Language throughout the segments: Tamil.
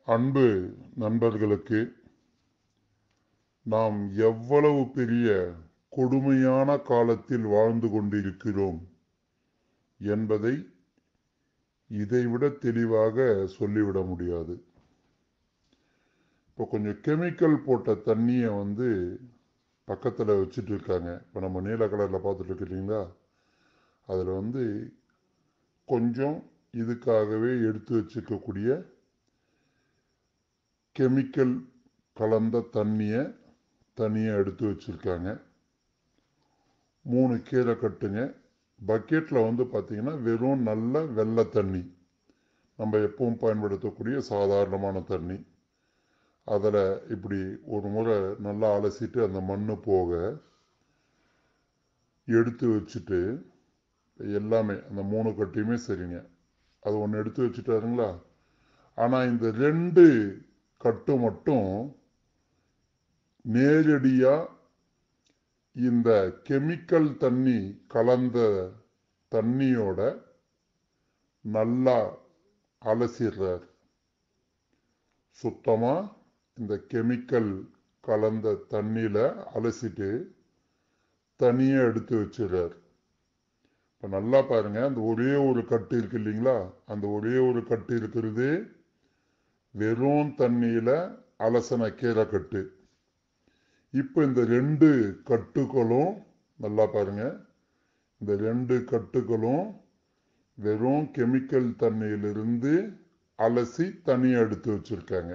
அன்பு நண்பர்களுக்கு நாம் எவ்வளவு பெரிய கொடுமையான காலத்தில் வாழ்ந்து கொண்டிருக்கிறோம் என்பதை இதைவிட தெளிவாக சொல்லிவிட முடியாது இப்போ கொஞ்சம் கெமிக்கல் போட்ட தண்ணியை வந்து பக்கத்தில் வச்சுட்டு இருக்காங்க இப்போ நம்ம நீல கலரில் பார்த்துட்டு இருக்கிறீங்களா அதில் வந்து கொஞ்சம் இதுக்காகவே எடுத்து வச்சுக்கக்கூடிய கெமிக்கல் கலந்த தண்ணியை தனியாக எடுத்து வச்சுருக்காங்க மூணு கீரை கட்டுங்க பக்கெட்டில் வந்து பார்த்திங்கன்னா வெறும் நல்ல வெள்ளை தண்ணி நம்ம எப்பவும் பயன்படுத்தக்கூடிய சாதாரணமான தண்ணி அதில் இப்படி ஒரு முறை நல்லா அலசிட்டு அந்த மண் போக எடுத்து வச்சுட்டு எல்லாமே அந்த மூணு கட்டியுமே சரிங்க அது ஒன்று எடுத்து வச்சுட்டாருங்களா ஆனால் இந்த ரெண்டு கட்டு மட்டும் நேரடியாக இந்த கெமிக்கல் தண்ணி கலந்த தண்ணியோட நல்லா அலசிடுறார் சுத்தமாக இந்த கெமிக்கல் கலந்த தண்ணியில் அலசிட்டு தனியாக எடுத்து வச்சிடுறார் இப்போ நல்லா பாருங்க அந்த ஒரே ஒரு கட்டு இருக்கு இல்லைங்களா அந்த ஒரே ஒரு கட்டு இருக்கிறது வெறும் தண்ணியில் அலசன கீரை கட்டு இப்போ இந்த ரெண்டு கட்டுகளும் நல்லா பாருங்க இந்த ரெண்டு கட்டுகளும் வெறும் கெமிக்கல் தண்ணியிலிருந்து அலசி தனியாக எடுத்து வச்சிருக்காங்க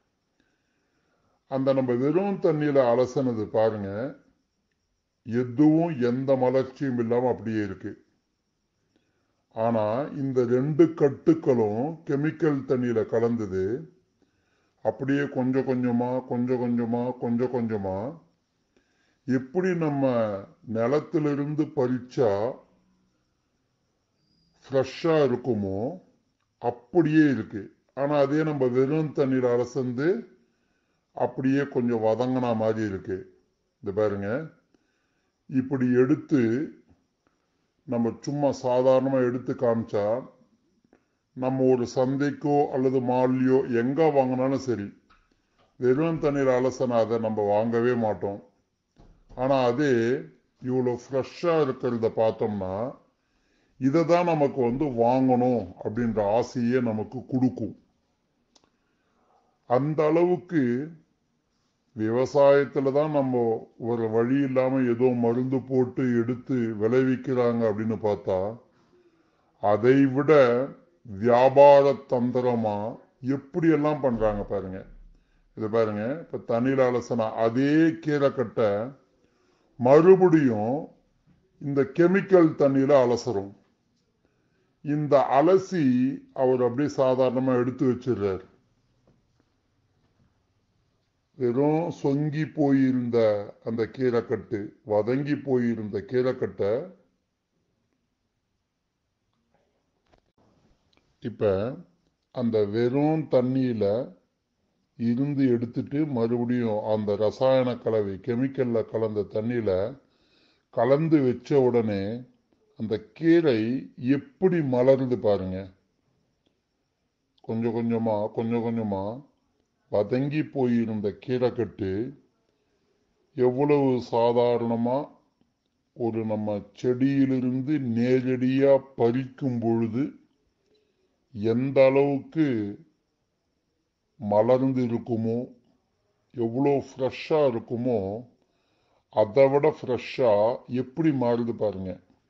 அந்த நம்ம வெறும் தண்ணியில் அலசினது பாருங்க எதுவும் எந்த மலர்ச்சியும் இல்லாமல் அப்படியே இருக்கு ஆனால் இந்த ரெண்டு கட்டுக்களும் கெமிக்கல் தண்ணியில் கலந்தது அப்படியே கொஞ்சம் கொஞ்சமாக கொஞ்சம் கொஞ்சமாக கொஞ்சம் கொஞ்சமாக எப்படி நம்ம நிலத்திலிருந்து பறிச்சா ஃப்ரெஷ்ஷாக இருக்குமோ அப்படியே இருக்கு ஆனால் அதே நம்ம வெறும் தண்ணீர் அலசந்து அப்படியே கொஞ்சம் வதங்கின மாதிரி இருக்கு இந்த பாருங்க இப்படி எடுத்து நம்ம சும்மா சாதாரணமாக எடுத்து காமிச்சா நம்ம ஒரு சந்தைக்கோ அல்லது மால்லையோ எங்கே வாங்கினாலும் சரி வெறும் தண்ணீர் அலசனை அதை நம்ம வாங்கவே மாட்டோம் ஆனால் அதே இவ்வளோ ஃப்ரெஷ்ஷாக இருக்கிறத பார்த்தோம்னா இதை தான் நமக்கு வந்து வாங்கணும் அப்படின்ற ஆசையே நமக்கு கொடுக்கும் அந்த அளவுக்கு விவசாயத்தில் தான் நம்ம ஒரு வழி இல்லாமல் ஏதோ மருந்து போட்டு எடுத்து விளைவிக்கிறாங்க அப்படின்னு பார்த்தா அதை விட வியாபார தந்திரமா எப்படியெல்லாம் பண்றாங்க பாருங்க இது பாருங்க இப்ப தண்ணியில் அலசனா அதே கீரைக்கட்டை மறுபடியும் இந்த கெமிக்கல் தண்ணியில அலசரும் இந்த அலசி அவர் அப்படியே சாதாரணமா எடுத்து வச்சிடுறார் வெறும் சொங்கி போயிருந்த அந்த கீரைக்கட்டு வதங்கி போயிருந்த கீரைக்கட்டை இப்ப அந்த வெறும் தண்ணியில இருந்து எடுத்துட்டு மறுபடியும் அந்த ரசாயன கலவை கெமிக்கல்ல கலந்த தண்ணியில கலந்து வச்ச உடனே அந்த கீரை எப்படி மலருது பாருங்க கொஞ்சம் கொஞ்சமா கொஞ்சம் கொஞ்சமா வதங்கி போயிருந்த கீரைக்கட்டு எவ்வளவு சாதாரணமா ஒரு நம்ம செடியிலிருந்து நேரடியா பறிக்கும் பொழுது எந்த அளவுக்கு மலர்ந்து இருக்குமோ எவ்வளோ ஃப்ரெஷ்ஷாக இருக்குமோ அதை விட ஃப்ரெஷ்ஷாக எப்படி மாறுது பாருங்க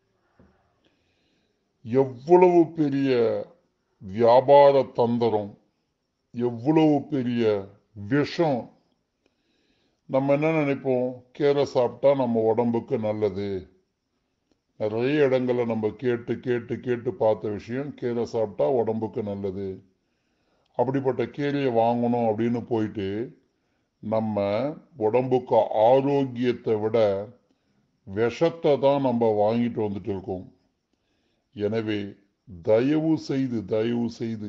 எவ்வளவு பெரிய வியாபார தந்திரம் எவ்வளவு பெரிய விஷம் நம்ம என்ன நினைப்போம் கீரை சாப்பிட்டா நம்ம உடம்புக்கு நல்லது நிறைய இடங்களை நம்ம கேட்டு கேட்டு கேட்டு பார்த்த விஷயம் கீரை சாப்பிட்டா உடம்புக்கு நல்லது அப்படிப்பட்ட கீரையை வாங்கணும் அப்படின்னு போயிட்டு நம்ம உடம்புக்கு ஆரோக்கியத்தை விட விஷத்தை தான் நம்ம வாங்கிட்டு வந்துட்டு இருக்கோம் எனவே தயவு செய்து தயவு செய்து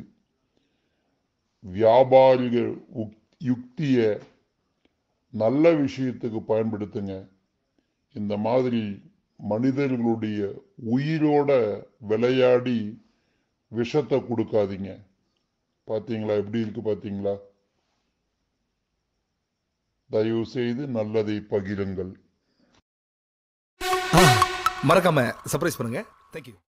வியாபாரிகள் யுக்திய நல்ல விஷயத்துக்கு பயன்படுத்துங்க இந்த மாதிரி மனிதர்களுடைய உயிரோட விளையாடி விஷத்தை கொடுக்காதீங்க பாத்தீங்களா எப்படி இருக்கு பாத்தீங்களா தயவு செய்து நல்லதை பகிருங்கள் மறக்காம சர்ப்ரைஸ் பண்ணுங்க தேங்க்யூ